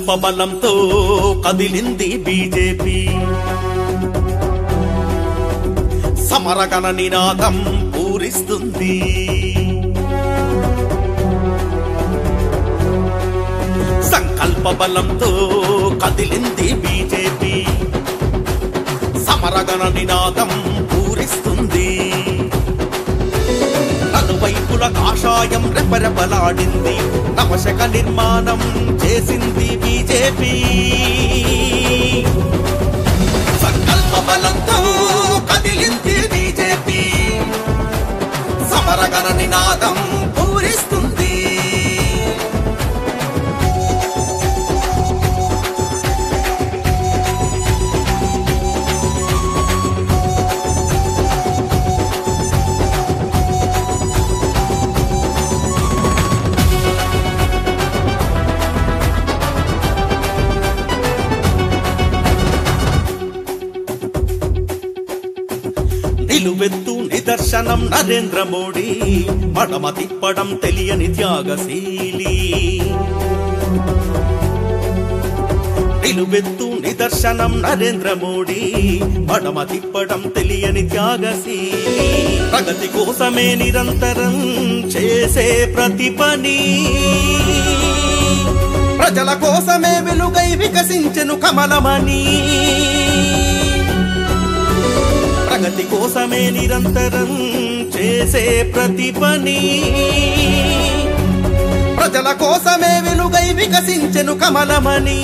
సంకల్ప బలంతో కదిలింది బీజేపీ సమరగణ నినాదం పూరిస్తుంది సంకల్ప బలంతో కదిలింది బీజేపీ సమరగణ నినాదం పూరిస్తుంది నలువైపుల కాషాయం రెపరెపలాడింది నవశక నిర్మాణం చేసింది బీజేపీ సంకల్ప బలంతో కదిలింది బీజేపీ సమరగణ నినాదం పూరిస్తుంది నిలువెత్తు నిదర్శనం నరేంద్ర మోడీ మడమ తిప్పడం తెలియని త్యాగశీలి నిలువెత్తు నిదర్శనం నరేంద్ర మోడీ మడమ తిప్పడం తెలియని త్యాగశీలి ప్రగతి కోసమే నిరంతరం చేసే ప్రతి పని ప్రజల కోసమే వెలుగై వికసించెను కమలమని ప్రగతి కోసమే నిరంతరం చేసే ప్రతి పని ప్రజల కోసమే వెలుగై వికసించెను కమలమని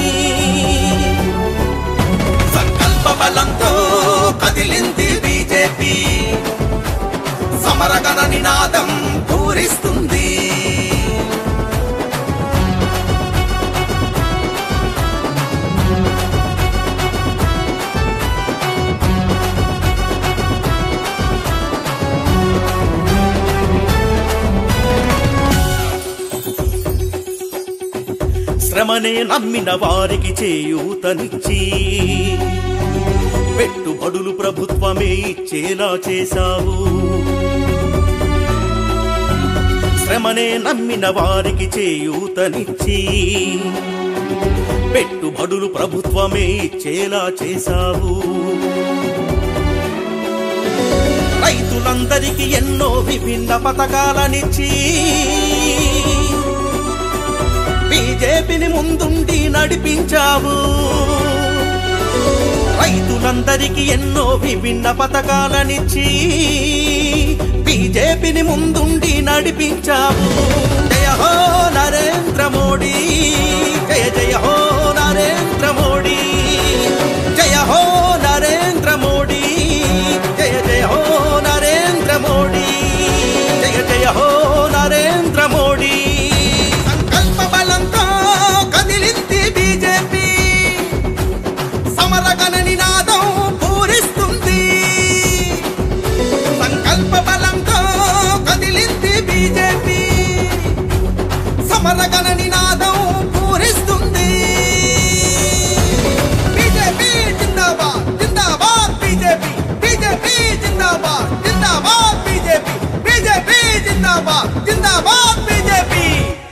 సంకల్ప బలంతో కదిలింది బీజేపీ సమరగణ నినాదం పూరిస్తుంది శ్రమనే నమ్మిన వారికి చేయూతనిచ్చి పెట్టుబడులు ప్రభుత్వమే ఇచ్చేలా చేశావు శ్రమనే నమ్మిన వారికి చేయూతనిచ్చి పెట్టుబడులు ప్రభుత్వమే ఇచ్చేలా చేశావు రైతులందరికీ ఎన్నో విభిన్న పథకాలనిచ్చి బీజేపీని ముందుండి నడిపించావు రైతులందరికీ ఎన్నో విభిన్న పథకాలనిచ్చి బీజేపీని ముందుండి నడిపించావు జయ హో నరేంద్ర మోడీ జయ జయ హో నరేంద్ర మోడీ జయ హో నరేంద్ర మోడీ జయ జయ హో నరేంద్ర మోడీ జయ జయ హో నరేంద్ర మోడీ సంకల్ప బలంతో కదిలింది బీజేపీ సమరగణ నినాదం పూరిస్తుంది సంకల్ప బలంతో కదిలింది బీజేపీ సమరగణ నినాదం పూరిస్తుంది బీజేపీ జిందాబాద్ జిందాబాద్ బీజేపీ బీజేపీ జిందాబాద్ జిందాబాద్ బీజేపీ బీజేపీ జిందాబాద్ జిందాబాద్ బీజేపీ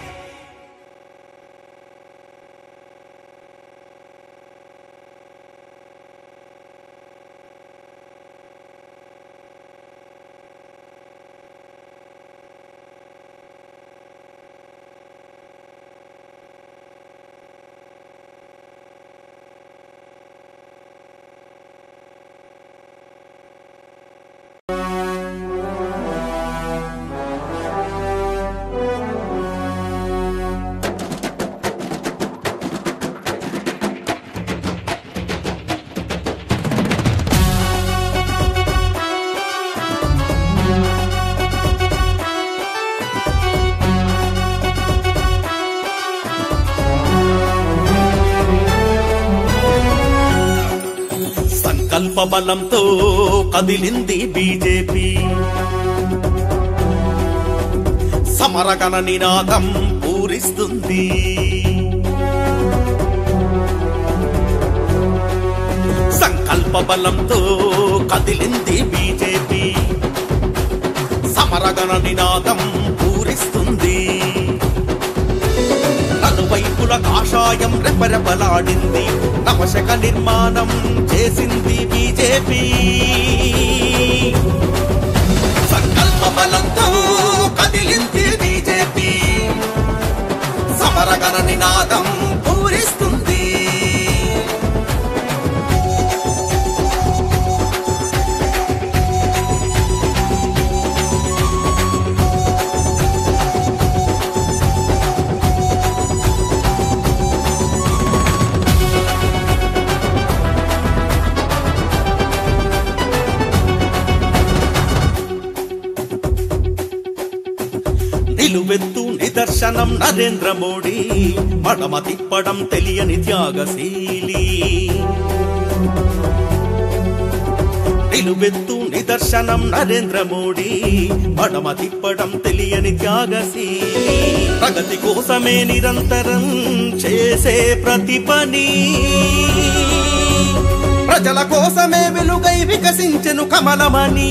సంకల్ప బలంతో కదిలింది బీజేపీ సమరగణ నినాదం పూరిస్తుంది సంకల్ప బలంతో కదిలింది బీజేపీ సమరగణ నినాదం పూరిస్తుంది నలువైపుల కాష కాషాయం రెపరెపలాడింది నవశక నిర్మాణం చేసింది బీజేపీ సంకల్ప బలంతో కదిలింది బీజేపీ సమరగణ నినాదం పూరిస్తుంది నిలువెత్తు నిదర్శనం నరేంద్ర మోడీ మడమ తిప్పడం తెలియని త్యాగశీలి నిలువెత్తు నిదర్శనం నరేంద్ర మోడీ మడమ తిప్పడం తెలియని త్యాగశీలి ప్రగతి కోసమే నిరంతరం చేసే ప్రతి పని ప్రజల కోసమే వెలుగై వికసించెను కమలమని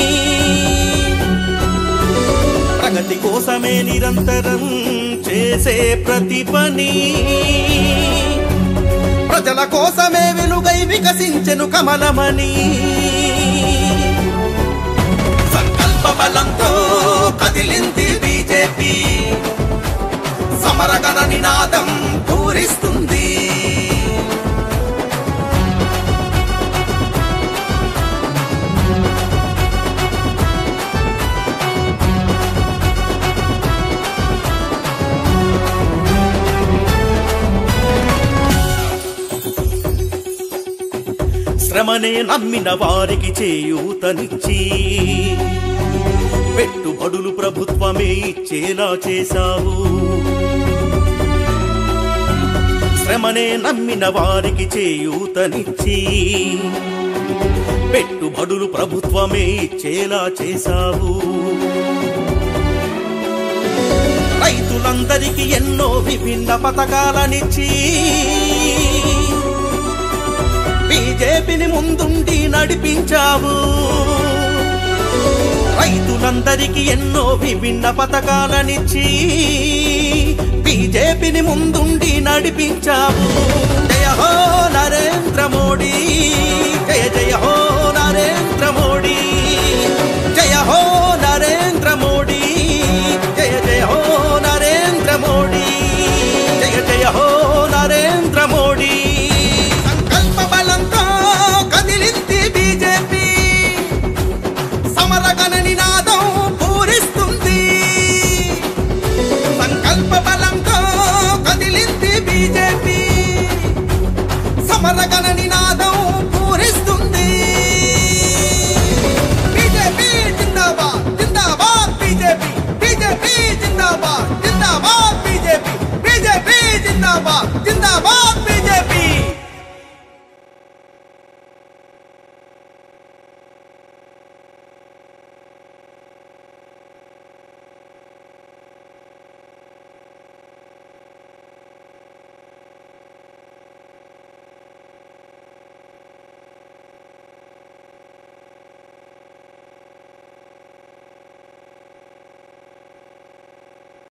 ప్రగతి కోసమే నిరంతరం చేసే ప్రతి పని ప్రజల కోసమే వెలుగై వికసించెను కమలమని సంకల్ప బలంతో కదిలింది బీజేపీ సమరగణ నినాదం పూరిస్తుంది శ్రమనే నమ్మిన వారికి చేయూతనిచ్చి పెట్టుబడులు ప్రభుత్వమే ఇచ్చేలా చేశావు శ్రమనే నమ్మిన వారికి చేయూతనిచ్చి పెట్టుబడులు ప్రభుత్వమే ఇచ్చేలా చేశావు రైతులందరికీ ఎన్నో విభిన్న పథకాలనిచ్చి బీజేపీని ముందుండి నడిపించావు రైతులందరికీ ఎన్నో విభిన్న పథకాలనిచ్చి బీజేపీని ముందుండి నడిపించావు జయ హో నరేంద్ర మోడీ జయ జయ హో నరేంద్ర మోడీ జయ హో నరేంద్ర మోడీ జయ జయ హో నరేంద్ర మోడీ జయ జయ హో నరేంద్ర మోడీ సంకల్ప బలంతో కదిలింది బీజేపీ సమరగణ నినాదం పూరిస్తుంది సంకల్ప బలంతో కదిలింది బీజేపీ సమరగణ నినాదం పూరిస్తుంది బీజేపీ జిందాబాద్ జిందాబాద్ బీజేపీ బీజేపీ జిందాబాద్ జిందాబాద్ బీజేపీ బీజేపీ జిందాబాద్ జిందాబాద్ బీజేపీ